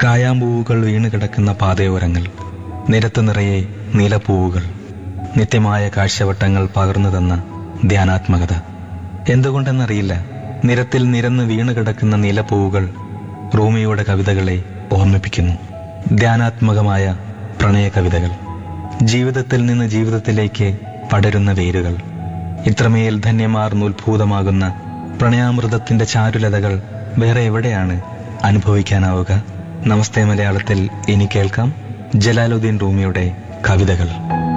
കായാമ്പൂവുകൾ വീണ് കിടക്കുന്ന പാതയോരങ്ങൾ നിരത്ത് നിറയെ നീലപ്പൂവുകൾ നിത്യമായ കാഴ്ചവട്ടങ്ങൾ പകർന്നു തന്ന ധ്യാനാത്മകത എന്തുകൊണ്ടെന്നറിയില്ല നിരത്തിൽ നിരന്ന് വീണ് കിടക്കുന്ന നീലപ്പൂവുകൾ റൂമിയുടെ കവിതകളെ ഓർമ്മിപ്പിക്കുന്നു ധ്യാനാത്മകമായ പ്രണയ കവിതകൾ ജീവിതത്തിൽ നിന്ന് ജീവിതത്തിലേക്ക് പടരുന്ന വേരുകൾ ഇത്രമേൽ ധന്യമാർന്നുത്ഭൂതമാകുന്ന പ്രണയാമൃതത്തിന്റെ ചാരുലതകൾ വേറെ എവിടെയാണ് അനുഭവിക്കാനാവുക നമസ്തേ മലയാളത്തിൽ ഇനി കേൾക്കാം ജലാലുദ്ദീൻ റൂമിയുടെ കവിതകൾ